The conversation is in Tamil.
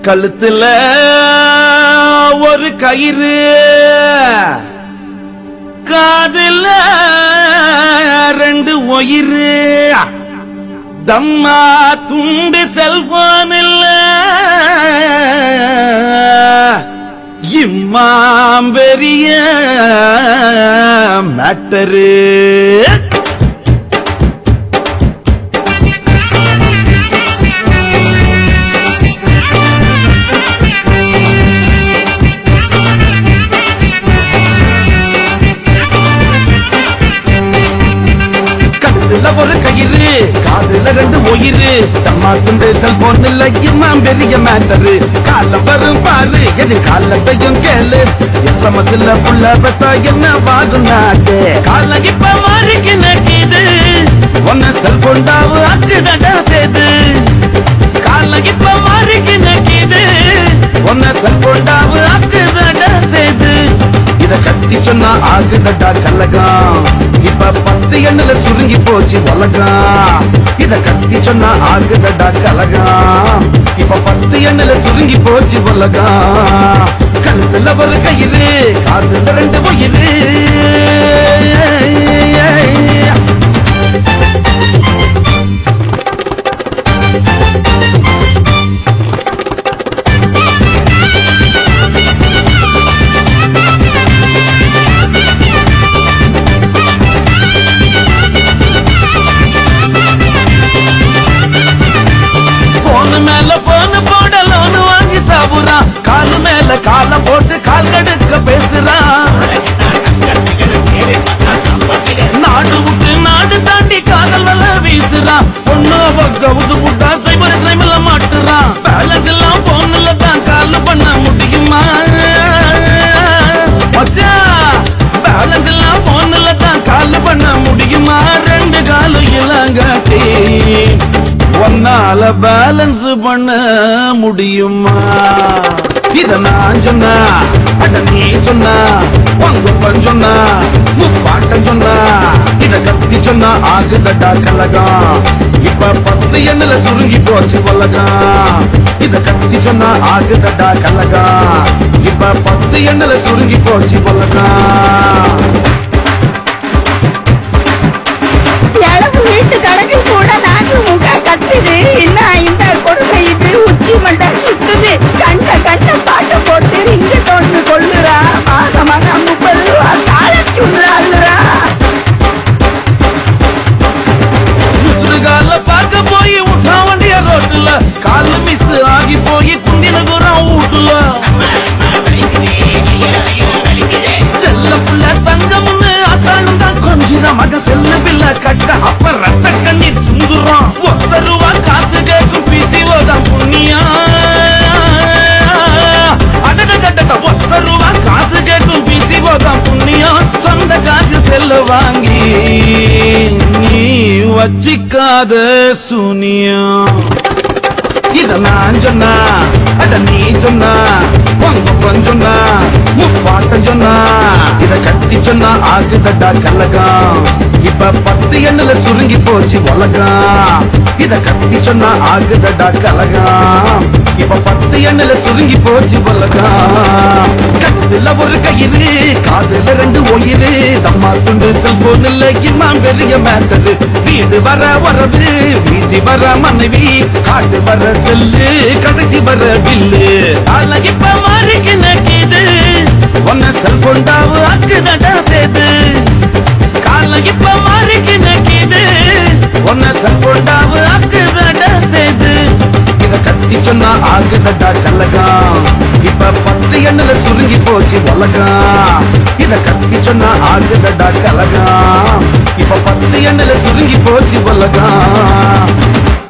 கழுத்துல ஒரு கயிறு காதுல ரெண்டு ஒயிறு தம்மா துண்டு செல்போன் இல்ல இம்மாம் பெரிய மேட்டரு கழுத்துல ஒரு கயிறு காதுல ரெண்டு ஒயிறு தம்மா துண்டு செல்போன் இல்ல இம்மாம் பெரிய மேட்டரு கால வரும் பாரு எது காலத்தையும் கேளு எஸ்எம்எஸ்ல புள்ள பெத்தா என்ன வாகும் நாட்டு கால இப்ப மாறிக்கு நக்கிது ஒன்ன செல்போன் தாவு அக்குதடா சேது கால இப்ப மாறிக்கு நக்கிது ஒன்ன செல்போன் தாவு அக்குதடா சேது இத கத்தி சொன்னா ஆகுதடா கல்லகம் இப்ப பத்து எண்ணுல சுருங்கி போச்சு உலகம் இத கத்தி சொன்னா ஆகுதடா கலகம் இப்ப பத்து எண்ணுல சுருங்கி போச்சு உலகம் கழுத்துல ஒரு கயிறு காதுல ரெண்டு உயிரு போனு மேல போனு போட லோனு வாங்கி சாவுறான் காலு மேல கால போட்டு கால் கடுக்க பேசுறான் நாடு விட்டு நாடு தாண்டி காதல் வல வீசுறான் பொண்ணு கவுது விட்டா சைபர் சைபர்ல மாட்டுறான் பேலன்ஸ் எல்லாம் போன்ல தான் கால் பண்ண முடியுமா மச்சான், பேலன்ஸ் எல்லாம் போன்ல தான் கால் பண்ண முடியுமா ரெண்டு காலும் இளங்காட்டி ஒன்னால பேலன்ஸ் பண்ண முடியுமா இத நான் சொன்னா அட நீ சொன்னா உங்க சொன்னா முப்பாட்டம் சொன்னா இத கத்தி சொன்னா ஆகுதடா கலகம் இப்ப பத்து எண்ணுல சுருங்கி போச்சு உலகம் இத கத்தி சொன்னா ஆகுதடா கலகம் இப்ப பத்து எண்ணுல சுருங்கி போச்சு உலகம் எழவு வீட்டு கணக்கு கூட நாட்டு முக கத்துது என்ன இந்த கொடுமை இது உச்சி மண்டை சுத்துது கண்ட கண்ட பாட்டு போட்டு இங்க தோன்று கொள்ளுறா மாக மாக முப்பது ரூபா கால சுடுறாள்றா சுடுகால பார்க்க போய் விட்டா வண்டிய ரோட்டுல காலு மிஸ் ஆகி போய் குந்தின தூரம் வீட்டுல செல்ல புள்ள தங்கம்னு அத்தானும் தான் கொஞ்சின மக செல்ல பில்ல கட்ட அப்ப ரத்த கண்ணீர் சுந்துறான் ஒத்த ரூபா காசு கேட்கும் பிசிவோதான் புண்ணியா அடடடட ஒத்த ரூபா காசு கேட்கும் பிசிவோதான் புண்ணியம் சொந்த காசு செல்ல வாங்கி நீ வச்சிக்காத சூனியம் இத நான் சொன்னா அட நீ சொன்னா உங்க சொன்னா முப்பாட்டம் சொன்னா இத கட்டி சொன்னா ஆகுதடா கல்லகம் இப்ப பத்து எண்ணுல சுருங்கி போச்சு உலகம் இத கட்டி சொன்னா ஆகுதடா கலகம் இப்ப பத்து எண்ணுல சுருங்கி போச்சு உலகம் கழுத்துல ஒரு கயிறு காதுல ரெண்டு ஒயிறு தம்மா துண்டு செல்போன் இல்ல இம்மாம் பெரிய மேட்டது வீடு வர வரவு வீதி வர மனைவி காட்டு வர செல்லு கடைசி வர பில்லு ஆனா இப்ப மாறிக்கு நக்கிது ஒன்ன செல்போன் தாவு அக்குதடா சேது கால இப்ப மாறிக்கு நக்கிது ஒன்ன செல்போன் தாவு அக்குதடா சேது இத கத்தி சொன்னா ஆகுதடா கல்லகம் இப்ப பத்து எண்ணுல சுருங்கி போச்சு உலகம் இத கத்தி சொன்னா ஆகுதடா கலகம் இப்ப பத்து எண்ணுல சுருங்கி போச்சு உலகம்